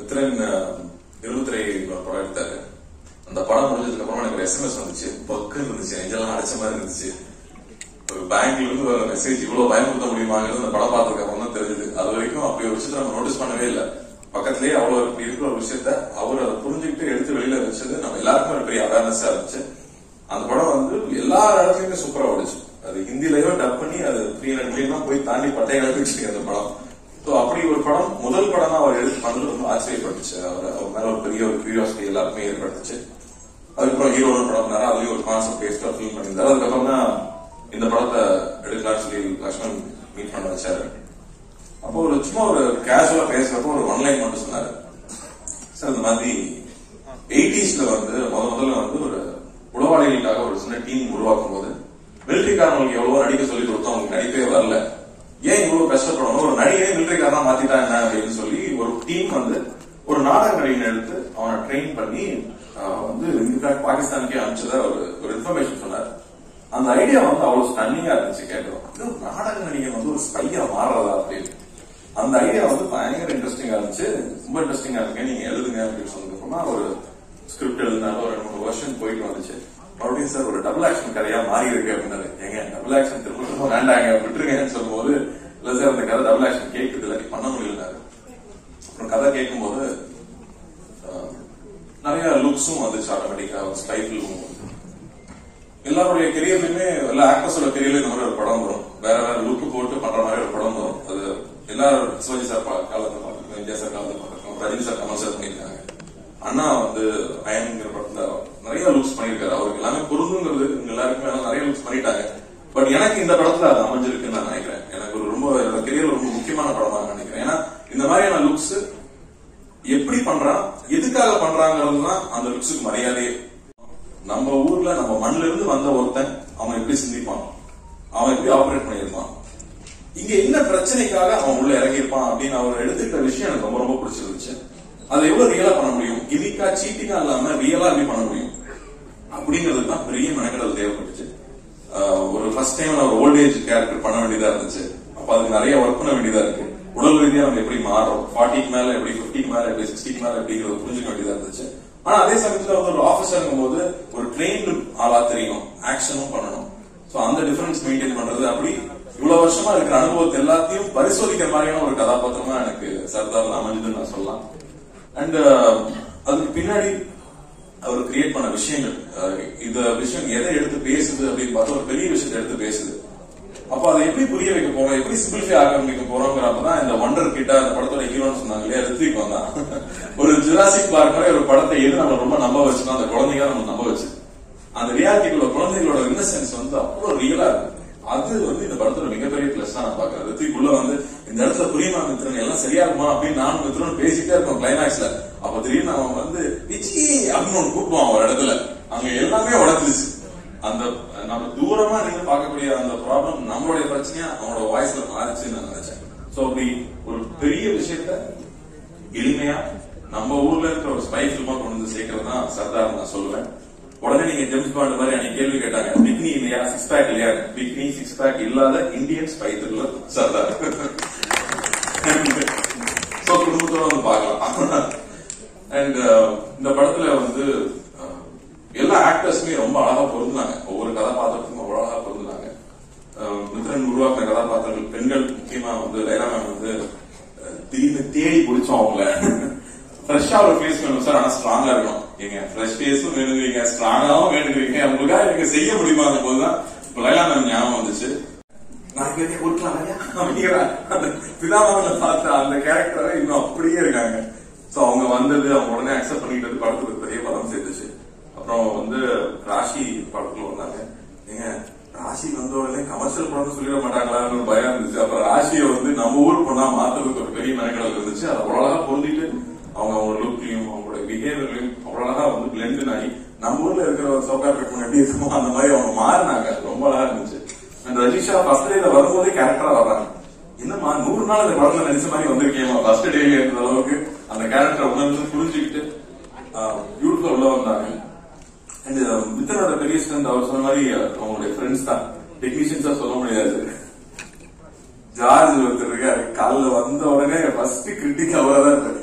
மித்ரன் இருபத்திரை படம் எடுத்தாரு அந்த படம் முடிஞ்சதுக்கு அப்புறம் எனக்கு எஸ்எம்எஸ் வந்துச்சு பக்கு இருந்துச்சு நெஞ்செல்லாம் அடைச்ச மாதிரி இருந்துச்சு ஒரு பேங்க்ல இருந்து வர மெசேஜ் இவ்வளவு பயமுறுத்த முடியுமாங்கிறது அந்த படம் பார்த்ததுக்கு அப்புறம் தான் தெரிஞ்சது அது வரைக்கும் அப்படி ஒரு விஷயத்த நம்ம நோட்டீஸ் பண்ணவே இல்லை பக்கத்திலேயே அவ்வளவு இப்படி இருக்கிற ஒரு விஷயத்த அவர் அதை புரிஞ்சுக்கிட்டு எடுத்து வெளியில வச்சது நம்ம எல்லாருக்கும் ஒரு பெரிய அவேர்னஸா இருந்துச்சு அந்த படம் வந்து எல்லா இடத்துலயுமே சூப்பரா ஓடிச்சு அது ஹிந்திலயோ டப் பண்ணி அது த்ரீ ஹண்ட்ரட்லயும் போய் தாண்டி பட்டைய கிளப்பிச்சு அந்த படம் ஸோ அப்படி ஒரு படம் முதல் படம் அவர் எடுத்து பண்ணது ரொம்ப ஆச்சரியப்பட்டுச்சு அவர் அவர் மேல ஒரு பெரிய ஒரு கியூரியாசிட்டி எல்லாருக்குமே ஏற்பட்டுச்சு அதுக்கப்புறம் ஹீரோ படம் பண்ணாரு அதுலயும் ஒரு கான்செப்ட் பேஸ்டா ஃபில்ம் பண்ணியிருந்தாரு அதுக்கப்புறம் தான் இந்த படத்தை எடுக்கலாம்னு சொல்லி லக்ஷ்மண் மீட் பண்ண வச்சாரு அப்போ ஒரு சும்மா ஒரு கேஷுவலா பேசுறப்போ ஒரு ஒன்லைன் மட்டும் சொன்னாரு சார் இந்த மாதிரி எயிட்டிஸ்ல வந்து முத முதல்ல வந்து ஒரு உளவாளிகளுக்காக ஒரு சின்ன டீம் உருவாக்கும் போது மிலிட்டரிக்காரங்களுக்கு எவ்வளவோ நடிக்க சொல்லி கொடுத்தோம் அவங்களுக்கு நடிப்பே வரல ஏன் இவ்வளவு கஷ்டப்படணும் ஒரு நடிகை மிலிட்டரிக்காரனா மாத்திட்டா என்ன அப்படின்னு சொல்லி ஒரு டீம் வந்து ஒரு நாடக நடிகனை எடுத்து அவனை ட்ரெயின் பண்ணி ஆஹ், வந்து இன்ஃபேக்ட் பாகிஸ்தானுக்கே அனுப்பிச்சதா ஒரு ஒரு இன்ஃபர்மேஷன் சொன்னார் அந்த ஐடியா வந்து அவ்வளவு ஸ்டன்னிங்கா இருந்துச்சு கேட்டோம் இது ஒரு நாடக நடிகை வந்து ஒரு ஸ்பையா மாறுறதா அப்படின்னு அந்த ஐடியா வந்து பயங்கர இன்ட்ரெஸ்டிங்கா இருந்துச்சு ரொம்ப இன்ட்ரெஸ்டிங்கா இருக்கு நீங்க எழுதுங்க அப்படின்னு சொன்னதுக்கப்புறமா ஒரு ஸ்கிரிப்ட் எழுதினாலும் ஒரு ரெண்டு மூணு வருஷன் போயிட்டு வந்துச்சு மறுபடியும் சார் ஒரு டபுள் ஆக்ஷன் கதையா மாறி இருக்கு அப்படின்னாரு ஏங்க டபுள் ஆக்ஷன் திரும்ப திரும்ப வேண்டாங்க விட்டுருங்கன்னு சொல்லும்போது இல்ல சார் அந்த கதை டபுள் ஆக்ஷன் கேட்குது இல்லை பண்ண முடியலனாரு அப்புறம் கதை கேட்கும்போது ஆஹ், நிறைய லுக்ஸும் வந்துச்சு ஆட்டோமேட்டிக்கா ஸ்டைலும் எல்லாருடைய கெரியர்லயுமே எல்லா ஆக்டர்ஸோட கெரியர்ல இந்த மாதிரி ஒரு படம் வரும் வேற வேற லுக் போட்டு பண்ற மாதிரி ஒரு படம் வரும் அது எல்லாரும் சிவாஜி சார் பா- காலத்துல பார்த்துருக்கோம் விஜய் சார் காலத்துல பார்த்துருக்கோம் ரஜினி சார் கமல் சார் பண்ணியிருக்காங்க அண்ணா வந்து அயன்ங்கிற படத்துல நிறைய லுக்ஸ் பண்ணியிருக்காரு அவருக்கு எல்லாமே பொருந்துங்கிறது இவங்க எல்லாருக்குமே எல்லாம் நிறைய லுக்ஸ் பண்ணிட்டாங்க பட் எனக்கு இந்த படத்துல அது அமைஞ்சிருக்குன்னு நான் நினைக்கிறேன் எனக்கு ஒரு ரொம்ப என்னோட கெரியர்ல ரொம்ப முக்கியமான படமா நான் நினைக்கிறேன் ஏன்னா இந்த மாதிரியான லுக்ஸ் எப்படி பண்றான் எதுக்காக பண்றாங்கிறது தான் அந்த லுக்ஸுக்கு மரியாதையே நம்ம ஊர்ல நம்ம மண்ணுல இருந்து வந்த ஒருத்தன் அவன் எப்படி சிந்திப்பான் அவன் எப்படி ஆபரேட் பண்ணியிருப்பான் இங்க என்ன பிரச்சனைக்காக அவன் உள்ள இறங்கியிருப்பான் அப்படின்னு அவர் எடுத்துக்கிட்ட விஷயம் எனக்கு ரொம்ப ரொம்ப பிடிச்சிருந்துச்சு அதை எவ்வளவு ரியலா பண்ண முடியும் கிமிக்கா சீட்டிங்கா இல்லாம ரியலா எப்படி பண்ண முடியும் அப்படிங்கிறதுக்கு தான் பெரிய மெனக்கடல் தேவைப்பட்டுச்சு ஆஹ் ஒரு ஃபர்ஸ்ட் டைம் நான் ஒரு ஓல்டேஜ் கேரக்டர் பண்ண வேண்டியதா இருந்துச்சு அப்ப அதுக்கு நிறைய ஒர்க் பண்ண வேண்டியதா இருக்கு உடல் ரீதியா நம்ம எப்படி மாறுறோம் ஃபார்ட்டிக்கு மேல எப்படி பிப்டிக்கு மேல எப்படி சிக்ஸ்டிக்கு மேல எப்படிங்கிறது புரிஞ்சுக்க வேண்டியதா இருந்துச்சு ஆனா அதே சமயத்துல வந்து ஒரு ஆபீசருங்கும் போது ஒரு ட்ரெயின்டு ஆளா தெரியணும் ஆக்ஷனும் பண்ணணும் சோ அந்த டிஃபரன்ஸ் மெயின்டைன் பண்றது அப்படி இவ்வளவு வருஷமா இருக்கிற அனுபவத்தை எல்லாத்தையும் பரிசோதிக்கிற மாதிரியான ஒரு கதாபாத்திரமா எனக்கு சர்தார் அமைஞ்சதுன்னு நான் சொல்லலாம் அண்ட் அதுக்கு பின்னாடி அவர் கிரியேட் பண்ண விஷயங்கள் அஹ், இந்த விஷயம் எதை எடுத்து பேசுது அப்படின்னு பார்த்தா ஒரு பெரிய விஷயத்தை எடுத்து பேசுது அப்ப அதை எப்படி புரிய வைக்க போறோம் எப்படி சிம்பிளிஃபை ஆரம்பிக்க போறோங்கிறப்பதான் இந்த ஒண்டர் கிட்ட அந்த படத்தோட ஹீரோன்னு சொன்னாங்க இல்லையா ரித்விக் வந்தான் ஒரு ஜுராசிக் பார்க் மாதிரி ஒரு படத்தை எது நம்ம ரொம்ப நம்ப வச்சுனா அந்த குழந்தைங்க நம்ம நம்ப வச்சு அந்த ரியாலிட்டிக்குள்ள குழந்தைகளோட இன்னசென்ஸ் வந்து அவ்வளவு ரியலா இருக்கு அது வந்து இந்த படத்தோட மிகப்பெரிய பிளஸ் தான் நான் பாக்குறேன் ரித்விக் உள்ள வந்து இந்த இடத்துல புரியுமா மித்ரன் எல்லாம் சரியா இருக்குமா அப்படின்னு நானும் மித்ரன் பேசிட்டே இருக்கோம் கிளைமேக்ஸ்ல அப்ப திடீர்னு அவன் வந்து விஜி அப்படின்னு ஒண்ணு கூப்பிடுவான் ஒரு இடத்துல அங்க எல்லாமே உடஞ்சிருச்சு அந்த நம்ம தூரமா நின்று பார்க்கக்கூடிய அந்த ப்ராப்ளம் நம்மளுடைய பிரச்சனையா அவனோட வாய்ஸ்ல மாறிச்சுன்னு நான் நினைச்சேன் சோ அப்படி ஒரு பெரிய விஷயத்த எளிமையா நம்ம ஊர்ல இருக்கிற ஒரு ஸ்பை ஃபில்மா கொண்டு வந்து சேர்க்கறது தான் சர்தார் நான் சொல்லுவேன் உடனே நீங்க ஜேம்ஸ் பாண்ட் மாதிரி அன்னைக்கு கேள்வி கேட்டாங்க பிக்னி இல்லையா சிக்ஸ் பேக் இல்லையா பிக்னி சிக்ஸ் பேக் இல்லாத Indian spy thriller Sardar so குடும்பத்தோட வந்து பார்க்கலாம் அண்ட் இந்த படத்துல வந்து அஹ், எல்லா ஆக்டர்ஸுமே ரொம்ப அழகா பொருந்தாங்க ஒவ்வொரு கதாபாத்திரத்துக்கும் அவ்வளவு அழகா பொருந்தாங்க அஹ், மித்ரன் உருவாக்கின கதாபாத்திரங்கள் பெண்கள் முக்கியமா வந்து லைலா மேம் வந்து அஹ், திடீர்னு தேடி பிடிச்சோம் அவங்கள ஃப்ரெஷ்ஷா ஒரு ஃபேஸ் வேணும் சார் ஆனா ஸ்ட்ராங்கா இருக்கணும் ஏங்க ஃப்ரெஷ் ஃபேஸும் வேணுங்கிறீங்க ஸ்ட்ராங்காவும் வேணுங்கிறீங்க உங்களுக்காக நீங்க செய்ய முடியுமாங்க போதுதான் இப்ப லைலா மேம் ஞாபகம் வந்துச்சு நாளைக்கு வெளியே கொடுக்கலாம் இல்லையா? அப்படிங்கிற அந்த பிதாமகனை பார்த்த அந்த கேரக்டரை இன்னும் அப்படியே இருக்காங்க சோ அவங்க வந்தது அவங்க உடனே அக்செப்ட் பண்ணிக்கிட்டது படத்துக்கு பெரிய பலம் சேர்த்துச்சு அப்புறம் வந்து ராஷி படத்துல வந்தாங்க ஏங்க ராஷி வந்த உடனே கமர்ஷியல் படம்னு சொல்லிட மாட்டாங்களான்னு ஒரு பயம் இருந்துச்சு அப்புறம் ராஷியை வந்து நம்ம ஊர் பொண்ணா மாத்துறதுக்கு ஒரு பெரிய மெனக்கடல் இருந்துச்சு அதை அவ்வளவு அழகா பொருந்திட்டு அவங்க அவங்க லுக்லயும் அவங்களோட பிஹேவியர்லயும் அவ்வளவு அழகா வந்து பிளெண்ட் ஆகி நம்ம ஊர்ல இருக்கிற ஒரு சோக்கா பெட்மன் எப்படி இருக்குமோ அந்த மாதிரி அவங்க மாறினாங்க ரொம்ப அழகா இருந்துச்சு அந்த ரஜிஷா ஃபர்ஸ்ட் டேல வரும்போதே கேரக்டரா வர்றாங்க என்னம்மா நூறு நாள் இந்த படத்துல நடிச்ச மாதிரி வந்திருக்கேமா ஃபர்ஸ்ட் டேல இருந்த அளவுக்கு அந்த கேரக்டர் உணர்ந்து புரிஞ்சுக்கிட்டு பியூட்டிஃபுல்லா உள்ள வந்தாங்க அண்ட் மித்தனோட பெரிய ஸ்ட்ரென்த் அவர் சொன்ன மாதிரி அவங்களுடைய ஃப்ரெண்ட்ஸ் தான் டெக்னீஷியன்ஸா சொல்ல முடியாது ஜார்ஜ் ஒருத்தர் இருக்காரு காலைல வந்த உடனே ஃபர்ஸ்ட் கிரிட்டிக் அவரா தான் இருப்பாரு சார்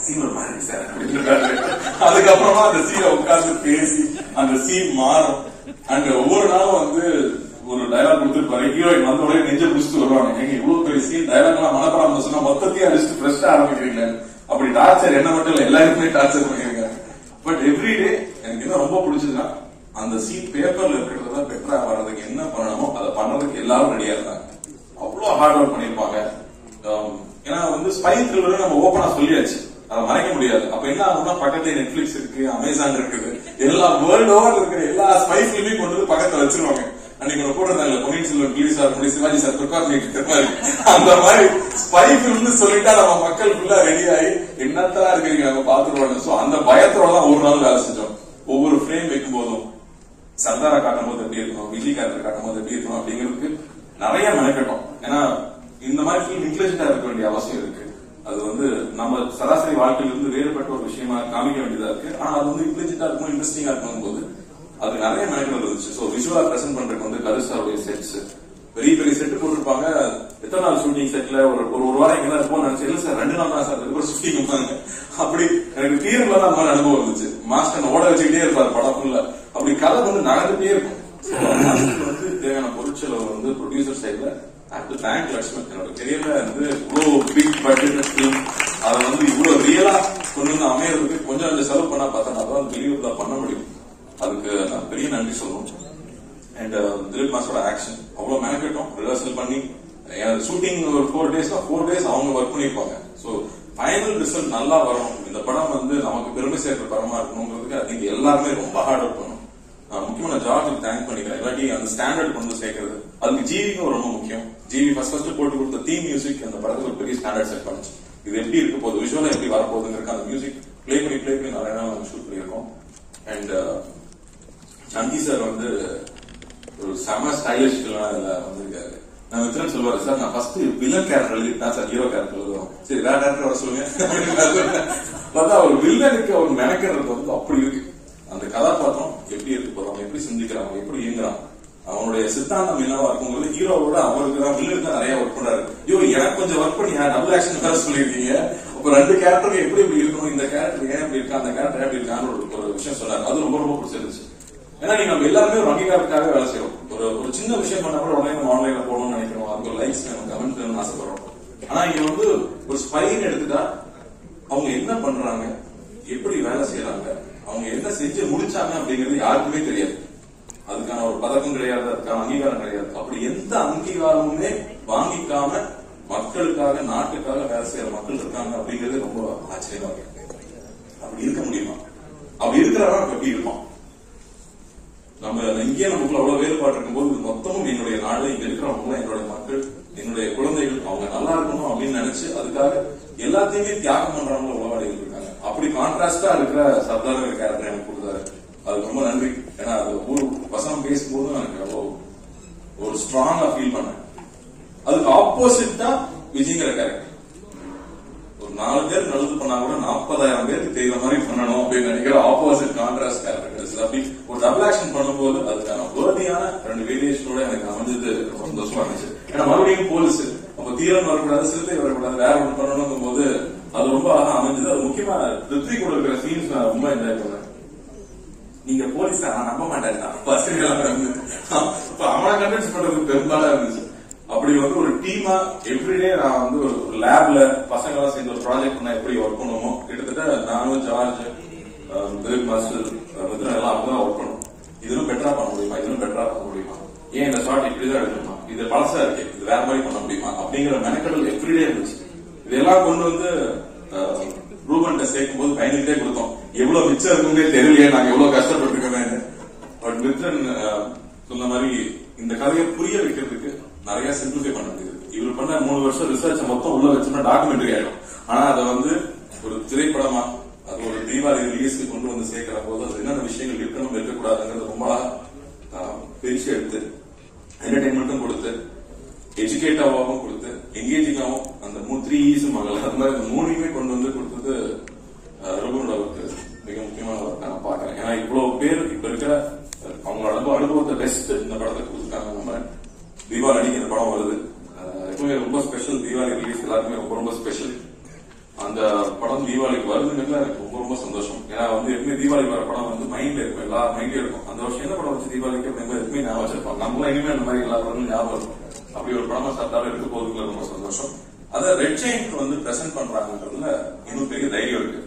சீன் ஒரு மாதிரி இருக்கு சார் அப்படின்றாரு அதுக்கப்புறமா அந்த சீனை உட்கார்ந்து பேசி அந்த சீன் மாறும் அண்ட் ஒவ்வொரு நாளும் வந்து ஒரு டயலாக் கொடுத்துருப்பாரு ஹீரோயின் வந்த உடனே நெஞ்ச பிடிச்சிட்டு வருவாங்க எங்க இவ்வளவு பெரிய சீன் டயலாக் எல்லாம் மனப்படாம சொன்னா மொத்தத்தையும் அடிச்சுட்டு ஃப்ரெஷ்ஷா ஆரம்பிக்கிறீங்க அப்படி டார்ச்சர் என்ன மட்டும் இல்ல எல்லாருக்குமே டார்ச்சர் பண்ணிருக்காங்க பட் எவ்ரிடே எனக்கு என்ன ரொம்ப பிடிச்சதுன்னா அந்த சீன் பேப்பர்ல இருக்கிறத பெட்டரா வர்றதுக்கு என்ன பண்ணணுமோ அதை பண்றதுக்கு எல்லாரும் ரெடியா இருந்தாங்க அவ்வளவு ஹார்ட் ஒர்க் பண்ணிருப்பாங்க Um, ஏன்னா வந்து ஸ்பை த்ரில்லர் நம்ம ஓபனா சொல்லியாச்சு அதை மறைக்க முடியாது அப்ப என்ன ஆகும்னா பக்கத்துல நெட்ஃபிளிக்ஸ் இருக்கு அமேசான் இருக்குது எல்லா வேர்ல்ட் ஓவர் இருக்கிற எல்லா ஸ்பை ஃபிலிமையும் கொண்டு வந்து பக்கத்துல வச்சிருவாங்க அன்னைக்கு ஒன்று போட்டிருந்தாங்க பொன்னியின் செல்வன் ப்ளீஸ் சார் முடி சிவாஜி சார் ப்ரிப்பேர் பண்ணிட்டு மாதிரி அந்த மாதிரி ஸ்பை ஃபிலிம்னு சொல்லிட்டா நம்ம மக்கள் ஃபுல்லா ரெடி ஆகி என்னத்தரா இருக்கிறீங்க நம்ம பாத்துருவாங்க சோ அந்த பயத்தோட தான் ஒரு நாள் வேலை செஞ்சோம் ஒவ்வொரு ஃப்ரேம் வைக்கும் போதும் சர்தாரா காட்டும் போது எப்படி இருக்கணும் விஜய் கேரக்டர் காட்டும் போது எப்படி இருக்கணும் அப்படிங்கிறதுக்கு நிறைய மெனக்கட்டும் ஏன்னா இந்த மாதிரி ஃபிலிம் இன்டெலிஜென்டா இருக்க வேண்டிய அவசியம் இருக்கு அது வந்து நம்ம சராசரி வாழ்க்கையில இருந்து வேறுபட்ட ஒரு விஷயமா காமிக்க வேண்டியதா இருக்கு ஆனா அது வந்து இன்டெலிஜென்டா இருக்கும் இன்ட்ரெஸ்டிங்கா இருக்கும் போது அது நிறைய மெனக்கல் இருந்துச்சு சோ விஷுவலா பிரசென்ட் பண்றதுக்கு வந்து கருசாருடைய செட்ஸ் பெரிய பெரிய செட்டு போட்டிருப்பாங்க எத்தனை நாள் ஷூட்டிங் செட்ல ஒரு ஒரு ஒரு வாரம் எங்க இருப்போம் நினைச்சு இல்ல சார் ரெண்டு நாள் தான் சார் அதுக்கு ஒரு ஷூட்டிங் அப்படி எனக்கு தீர்வுல அந்த மாதிரி அனுபவம் இருந்துச்சு மாஸ்டர் ஓட வச்சுக்கிட்டே இருப்பார் படம் ஃபுல்லா அப்படி கதை வந்து நடந்துட்டே இருக்கும் So, அதுக்கு வந்து தேவையான பொருட்செலவு வந்து ப்ரொடியூசர் சைட்ல அட் தேங்க் லட்சுமன் என்னோட கெரியர்ல வந்து இவ்வளவு பிக் பட்ஜெட் ஃபிலிம் அதை வந்து இவ்வளவு ரியலா கொண்டு வந்து அமையறதுக்கு கொஞ்சம் கொஞ்சம் செலவு பண்ணா பார்த்தா அதான் பிலீவபிளா பண்ண முடியும் அதுக்கு நான் பெரிய நன்றி சொல்லணும் அண்ட் திலீப் மாஸ்டரோட ஆக்ஷன் அவ்வளவு மெனக்கட்டும் ரிஹர்சல் பண்ணி ஷூட்டிங் ஒரு ஃபோர் டேஸ் ஃபோர் டேஸ் அவங்க ஒர்க் பண்ணிருப்பாங்க ஸோ ஃபைனல் ரிசல்ட் நல்லா வரணும் இந்த படம் வந்து நமக்கு பெருமை சேர்க்கிற படமா இருக்கணுங்கிறதுக்கு ஐ திங்க் எல்லாருமே ரொம்ப ஹார்ட் ஒர்க் பண்ணணும் நான் முக்கியமா நான் ஜார்ஜுக்கு தேங்க் பண்ணிக்கிறேன் இல்லாட்டி அந்த ஸ்டாண்டர்ட் கொண்டு வந்து சேர்க்கறது அதுக்கு ஜிவிக்கும் ரொம்ப முக்கியம் ஜிவி ஃபர்ஸ்ட் ஃபர்ஸ்ட் போட்டு கொடுத்த தீம் மியூசிக் அந்த படத்துக்கு ஒரு பெரிய ஸ்டாண்டர்ட் செட் பண்ணுச்சு இது எப்படி இருக்க போகுது விஷுவலா எப்படி வரப்போகுதுங்கிறக்க அந்த மியூசிக் ப்ளே பண்ணி ப்ளே பண்ணி நிறைய நாள் நாங்கள் ஷூட் பண்ணியிருக்கோம் அண்ட் சந்தி சார் வந்து ஒரு செம ஸ்டைலிஷ் வந்திருக்காரு நான் வித்ரன் சொல்லுவாரு சார் நான் ஃபர்ஸ்ட் வில்லன் கேரக்டர் எழுதிட்டா சார் ஹீரோ கேரக்டர் எழுதுவோம் சரி வேற டேரக்டர் வர சொல்லுங்க அப்படின்னு நான் சொன்னேன். பார்த்தா ஒரு வில்லனுக்கு அவர் மெனக்கிறது வந்து அப்படி இருக்கு அந்த கதாபாத்திரம் எப்படி இருக்கு போறோம் எப்படி சிந்திக்கிறான் எப்படி இயங்குறான் அவனுடைய சித்தாந்தம் என்னவா இருக்குங்கிறது ஹீரோவோட அவருக்கு தான் வில்லனுக்கு தான் நிறைய ஒர்க் பண்ணாரு ஐயோ எனக்கு கொஞ்சம் ஒர்க் பண்ணி டபுள் ஆக்ஷன் வேற சொல்லியிருக்கீங்க அப்ப ரெண்டு கேரக்டர் எப்படி இப்படி இருக்கணும் இந்த கேரக்டர் ஏன் இப்படி இருக்கா அந்த கேரக்டர் எப்படி இருக்கான்னு ஒரு ஒரு விஷயம் சொன்னாரு அது ரொம்ப ரொம்ப பிடிச்சிருந்துச்சு ஏன்னா நீங்க நம்ம எல்லாருமே ஒரு அங்கீகாரத்துக்காக வேலை செய்யறோம் ஒரு ஒரு சின்ன விஷயம் பண்ணா கூட உடனே நம்ம ஆன்லைன்ல போகணும்னு நினைக்கிறோம் அதுக்கு ஒரு லைக்ஸ் வேணும் கமெண்ட் வேணும்னு ஆசைப்படுறோம் ஆனா இங்க வந்து ஒரு ஸ்பைன் எடுத்துட்டா அவங்க என்ன பண்றாங்க எப்படி வேலை செய்யறாங்க அவங்க என்ன செஞ்சு முடிச்சாங்க அப்படிங்கிறது யாருக்குமே தெரியாது அதுக்கான ஒரு பதக்கம் கிடையாது அதுக்கான அங்கீகாரம் கிடையாது அப்படி எந்த அங்கீகாரமுமே வாங்கிக்காம மக்களுக்காக நாட்டுக்காக வேலை செய்யற மக்கள் இருக்காங்க அப்படிங்கிறது ரொம்ப ஆச்சரியமா இருக்கு அப்படி இருக்க முடியுமா அப்படி இருக்கிறவன் அப்ப எப்படி இருப்பான் நம்ம இங்கேயே நமக்குள்ள அவ்வளவு வேறுபாடு இருக்கும்போது இது மொத்தமும் என்னுடைய நாடு இங்க இருக்கிறவங்க என்னுடைய மக்கள் என்னுடைய குழந்தைகள் அவங்க நல்லா இருக்கணும் அப்படின்னு நினைச்சு அதுக்காக எல்லாத்தையுமே தியாகம் பண்றவங்க உலகாடிகள் இருக்காங்க அப்படி கான்ட்ராஸ்டா இருக்கிற சர்தார் கேரக்டர் எனக்கு கொடுத்தாரு அதுக்கு ரொம்ப நன்றி ஏன்னா அது ஒரு வசனம் பேசும்போதும் எனக்கு அவ்வளவு ஒரு ஸ்ட்ராங்கா ஃபீல் பண்ணேன் அதுக்கு ஆப்போசிட்டா விஜய்ங்கிற கேரக்டர் ஒரு நாலு பேர் நல்லது பண்ணா கூட நாற்பதாயிரம் பேருக்கு தெரியுற மாதிரி பண்ணணும் அப்படின்னு நினைக்கிற ஆப்போசிட் கான்ட்ராஸ்ட் கேரக்டர்ஸ் அப்படி ஒரு டபுள் ஆக்ஷன் பண்ணும்போது அதுக்கான வேர்தியான ரெண்டு வேரியேஷனோட எனக்கு அமைஞ்சது ரொம்ப சந்தோஷமா இருந்துச்சு ஏன்னா மறுபடியும் போலீஸ் அப்ப தீரன் வரக்கூடாது சிறுத்தை வரக்கூடாது வேற ஒன்று பண்ணணுங்கும் போது அது ரொம்ப அழகா அமைஞ்சது அது முக்கியமா ரித்வி கூட இருக்கிற சீன்ஸ் நான் ரொம்ப என்ஜாய் பண்ணேன் நீங்க போலீஸ் நான் நம்ப மாட்டேன் பசங்க வந்து அப்ப அவனை கன்வின்ஸ் பண்றது பெரும்பாலா இருந்துச்சு அப்படி வந்து ஒரு டீமா எவ்ரிடே நான் வந்து ஒரு லேப்ல பசங்க எல்லாம் சேர்ந்து ஒரு ப்ராஜெக்ட் பண்ணா எப்படி ஒர்க் பண்ணுவோமோ கிட்டத்தட்ட நானும் ஜார்ஜ் திலீப் மாஸ்டர் மித்ரன் எல்லாம் அப்படிதான் ஒர்க் பண்ணுவோம் இதுலும் பெட்டரா பண்ண முடியுமா இதுலும் பெட்டரா பண்ண முடியுமா ஏன் இந்த ஷார்ட் இப்படிதான் எடுக்கணுமா இது பழசா இருக்கு இது வேற மாதிரி பண்ண முடியுமா அப்படிங்கிற மெனக்கடல் எவ்ரிடே இருந்துச்சு இதெல்லாம் கொண்டு வந்து ரூபன்ட்ட சேர்க்கும் போது பயந்துகிட்டே கொடுத்தோம் எவ்வளவு மிச்சம் இருக்குன்னே தெரியலையே நாங்க எவ்வளவு கஷ்டப்பட்டிருக்கோமே பட் மித்ரன் சொன்ன மாதிரி இந்த கதையை புரிய வைக்கிறதுக்கு நிறைய சிம்பிளிஃபை பண்ண முடியுது இவர் பண்ண மூணு வருஷம் ரிசர்ச் மொத்தம் உள்ள வச்சோம்னா டாக்குமெண்ட்ரி ஆயிடும் ஆனா அதை வந்து ஒரு திரைப்படமா அது ஒரு தீபாவளி ரிலீஸ்க்கு கொண்டு வந்து சேர்க்கிற போது அது என்னென்ன விஷயங்கள் இருக்கணும் இருக்கக்கூடாதுங்கிறது ரொம்ப அழகா பிரிச்சு எடுத்து என்டர்டைன்மெண்ட்டும் கொடுத்து எஜுகேட்டாவும் கொடுத்து எங்கேஜிங்காவும் அந்த மூ த்ரீ ஈஸ் மகள் அந்த மாதிரி இந்த மூணையுமே கொண்டு வந்து கொடுத்தது ரகுனோட ஒர்க் மிக முக்கியமான ஒர்க் நான் பாக்குறேன் ஏன்னா இவ்வளவு பேர் இப்ப இருக்கிற அவங்களோட அனுபவ அனுபவத்தை பெஸ்ட் இந்த படத்தை கொடுத்துருக்காங்க நம்ம தீபாவளி அன்னைக்கு இந்த படம் வருது எப்பவுமே ரொம்ப ஸ்பெஷல் தீபாவளி ரிலீஸ் எல்லாருமே ரொம்ப ரொம்ப ஸ்பெஷல் அந்த படம் படம் தீபாவளிக்கு வருதுங்கிறதுல எனக்கு ரொம்ப ரொம்ப சந்தோஷம் ஏன்னா வந்து எப்பவுமே தீபாவளிக்கு வர படம் வந்து மைண்ட்ல இருக்கும் எல்லா மைண்ட்லயும் இருக்கும் அந்த வருஷம் என்ன படம் வச்சு தீபாவளிக்கு அப்படிங்கிற எப்பவுமே ஞாபகம் வச்சிருப்போம் நம்மளும் இனிமே அந்த மாதிரி எல்லா படமும் ஞாபகம் இருக்கும் அப்படி ஒரு படமா சாப்பிட்டாலும் இருக்க போறதுக்குள்ள ரொம்ப சந்தோஷம் அதை ரெட் ஜெயின்ட் வந்து பிரசன்ட் பண்றாங்கன்றதுல இன்னும் பெரிய தைரியம் இருக்கு